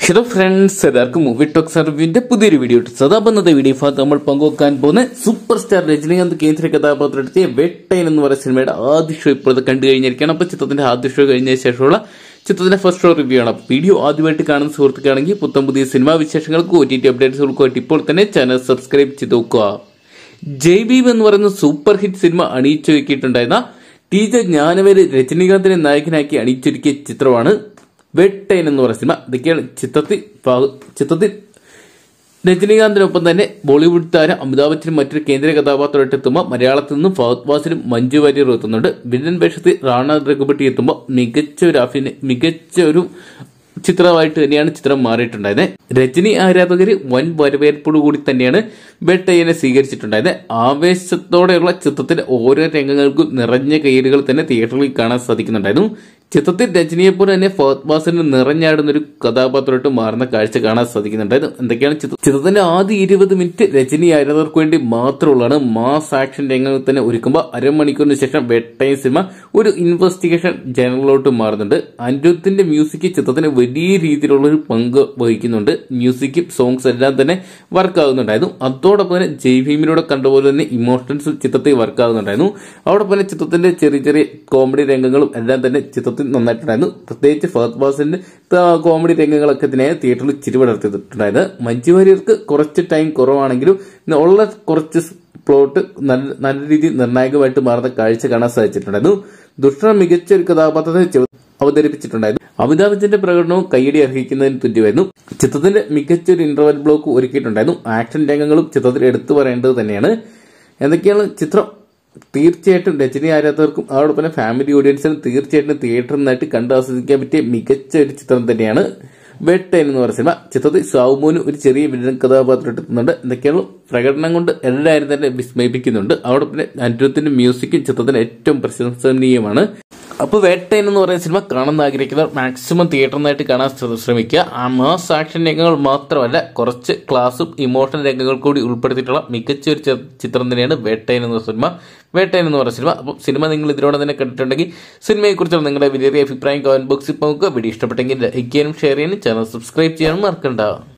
hello friends എല്ലാവർക്കും movie talk സർവിന്റെ പുതിയൊരു വീഡിയോ സദാപന്നത്തെ വീഡിയോ ഭാഗത്ത് നമ്മൾ പങ്കുവെക്കാൻ പോകുന്ന സൂപ്പർ സ്റ്റാർ രജനീകാന്ത് കേന്ദ്ര കഥാപാത്രത്തിലെത്തിയ വെട്ടൈൻ എന്ന് പറയുന്ന സിനിമയുടെ ആദ്യ ഷോ ഇപ്പോൾ കണ്ടു കഴിഞ്ഞിരിക്കുകയാണ് അപ്പോൾ ചിത്രത്തിന്റെ ആദ്യ ഷോ കഴിഞ്ഞ ശേഷമുള്ള ചിത്രത്തിന്റെ ഫസ്റ്റ് ഷോ റിവ്യൂ ആണ് അപ്പോൾ വീഡിയോ ആദ്യമായിട്ട് കാണുന്ന സുഹൃത്തുക്കാണെങ്കിൽ പുത്തം പുതിയ സിനിമാ വിശേഷങ്ങൾക്ക് ഒ ടി ടി അപ്ഡേറ്റ്സുകൾക്കുമായിട്ട് ഇപ്പോൾ തന്നെ ചാനൽ സബ്സ്ക്രൈബ് ചെയ്ത് നോക്കുക ജയ്ബീം എന്ന് പറയുന്ന സൂപ്പർ ഹിറ്റ് സിനിമ അണിയിച്ചൊരുക്കിയിട്ടുണ്ടായിരുന്ന ടി ജെ ജ്ഞാനവേര് രജനീകാന്തിനെ നായകനാക്കി അണിയിച്ചൊരുക്കിയ ചിത്രമാണ് വെട്ടൈൻ എന്ന് പറയുന്ന സിനിമ ഇതൊക്കെയാണ് ചിത്രത്തിൽ ഭാഗ- ചിത്രത്തിൽ രജനീകാന്തിനൊപ്പം തന്നെ ബോളിവുഡ് താരം അമിതാഭ് ബച്ചനും മറ്റൊരു കേന്ദ്ര കഥാപാത്രമായിട്ട് എത്തുമ്പോൾ മലയാളത്തിൽ നിന്നും ഫഹദ് വാസിലും മഞ്ജു വാര്യറും എത്തുന്നുണ്ട് വില്ലൻ വേഷത്തിൽ റാണ രഘുപതി എത്തുമ്പോൾ മികച്ച ഒരു അഭിനയ മികച്ച ഒരു ചിത്രമായിട്ട് തന്നെയാണ് ചിത്രം മാറിയിട്ടുണ്ടായത് രജനി ആരാധകർ വൻ വരവേൽപ്പോടു കൂടി തന്നെയാണ് ബെട്ടയ്യനെ സ്വീകരിച്ചിട്ടുണ്ടായത് ആവേശത്തോടെയുള്ള ചിത്രത്തിന്റെ ഓരോ രംഗങ്ങൾക്കും നിറഞ്ഞ കയ്യലുകൾ തന്നെ തിയേറ്ററിൽ കാണാൻ സാധിക്കുന്നുണ്ടായിരുന്നു ചിത്രത്തിൽ രജനിയെപ്പോലെ തന്നെ ഫഹദ് വാസിന് നിറഞ്ഞാടുന്ന ഒരു കഥാപാത്രമായിട്ട് മാറുന്ന കാഴ്ച കാണാൻ സാധിക്കുന്നുണ്ടായിരുന്നു എന്തൊക്കെയാണ് ചിത്രം ചിത്രത്തിന്റെ ആദ്യ ഇരുപത് മിനിറ്റ് രജനി ആരാധകർക്ക് വേണ്ടി മാത്രമുള്ളതാണ് മാസ് ആക്ഷൻ രംഗങ്ങൾ തന്നെ ഒരുക്കുമ്പോൾ അരമണിക്കൂറിന് ശേഷം വെട്ടൈൻ സിനിമ ഒരു ഇൻവെസ്റ്റിഗേഷൻ ജനറലോട്ട് മാറുന്നുണ്ട് അനിരുദ്ധത്തിന്റെ മ്യൂസിക് ചിത്രത്തിന് വലിയ രീതിയിലുള്ള ഒരു പങ്ക് വഹിക്കുന്നുണ്ട് മ്യൂസിക്കും സോങ്സ് എല്ലാം തന്നെ വർക്ക് ആകുന്നുണ്ടായിരുന്നു അതോടൊപ്പം തന്നെ ജയ്ഭീമിലൂടെ കണ്ടപോലെ തന്നെ ഇമോഷൻസ് ചിത്രത്തിൽ വർക്ക് ആകുന്നുണ്ടായിരുന്നു അതോടൊപ്പം തന്നെ ചിത്രത്തിന്റെ ചെറിയ ചെറിയ കോമഡി രംഗങ്ങളും എല്ലാം തന്നെ ചിത്രത്തിൽ നന്നായിട്ടുണ്ടായിരുന്നു പ്രത്യേകിച്ച് ഫഹദ് വാസിന്റെ കോമഡി രംഗങ്ങളൊക്കെ തന്നെ തിയേറ്ററിൽ ചിരിപടർത്തിയിട്ടുണ്ടായത് മഞ്ജു വാര്യർക്ക് കുറച്ച് ടൈം കുറവാണെങ്കിലും ഉള്ള കുറച്ച് പ്ലോട്ട് നല്ല നല്ല രീതിയിൽ നിർണായകമായിട്ട് മാറുന്ന കാഴ്ച കാണാൻ സാധിച്ചിട്ടുണ്ടായിരുന്നു ദുഷ്ട മികച്ച ഒരു കഥാപാത്രത്തെ ചെ- അവതരിപ്പിച്ചിട്ടുണ്ടായിരുന്നു അമിതാഭ് ബച്ചന്റെ പ്രകടനവും കയ്യടി അർഹിക്കുന്നതിന് തുല്യമായിരുന്നു ചിത്രത്തിന്റെ മികച്ച ഒരു ഇന്റർവൽ ബ്ലോക്ക് ഒരുക്കിയിട്ടുണ്ടായിരുന്നു ആക്ഷൻ രംഗങ്ങളും ചിത്രത്തിൽ എടുത്തു പറയേണ്ടത് തന്നെയാണ് എന്തൊക്കെയാണ് ചിത്രം തീർച്ചയായിട്ടും രജനി ആരാധകർക്കും അതോടൊപ്പം തന്നെ ഫാമിലി ഓഡിയൻസിനും തീർച്ചയായിട്ടും തിയേറ്ററിൽ നിന്നായിട്ട് കണ്ട് ആസ്വദിക്കാൻ പറ്റിയ മികച്ച ഒരു ചിത്രം തന്നെയാണ് വെട്ടൈൻ എന്ന് പറയുന്ന സിനിമ ചിത്രത്തിൽ സാവുമോന് ഒരു ചെറിയ വില്ലൻ കഥാപാത്രം എത്തുന്നുണ്ട് എന്തൊക്കെയാണ് പ്രകടനം കൊണ്ട് എല്ലാവരും തന്നെ വിസ്മയിപ്പിക്കുന്നുണ്ട് അതോടൊപ്പം തന്നെ അനിരുദ്ധത്തിന്റെ മ്യൂസിക്കും ചിത്രത്തിന് ഏറ്റവും പ്രശംസനീയമാണ് അപ്പോൾ വേട്ടൈൻ എന്ന് പറയുന്ന സിനിമ കാണാൻ ആഗ്രഹിക്കുന്നവർ മാക്സിമം തിയേറ്ററിനായിട്ട് കാണാൻ ശ്ര- ശ്രമിക്കുക ആ മാസ് ആക്ഷൻ രംഗങ്ങൾ മാത്രമല്ല കുറച്ച് ക്ലാസും ഇമോഷണൽ രംഗങ്ങൾ കൂടി ഉൾപ്പെടുത്തിയിട്ടുള്ള മികച്ച ഒരു ചി- ചിത്രം തന്നെയാണ് വേട്ടൈൻ എന്ന സിനിമ വേട്ടൈൻ എന്ന് പറയുന്ന സിനിമ അപ്പോൾ സിനിമ നിങ്ങൾ ഇതിനോടെ തന്നെ കണ്ടിട്ടുണ്ടെങ്കിൽ സിനിമയെക്കുറിച്ചുള്ള നിങ്ങളുടെ വലിയ അഭിപ്രായം കമന്റ് ബോക്സിൽ പോകുക വീഡിയോ ഇഷ്ടപ്പെട്ടെങ്കിൽ ലൈക്ക് ചെയ്യാനും ഷെയർ ചെയ്യാനും ചാനൽ സബ്സ്ക്രൈബ് ചെയ്യാനും മറക്കണ്ട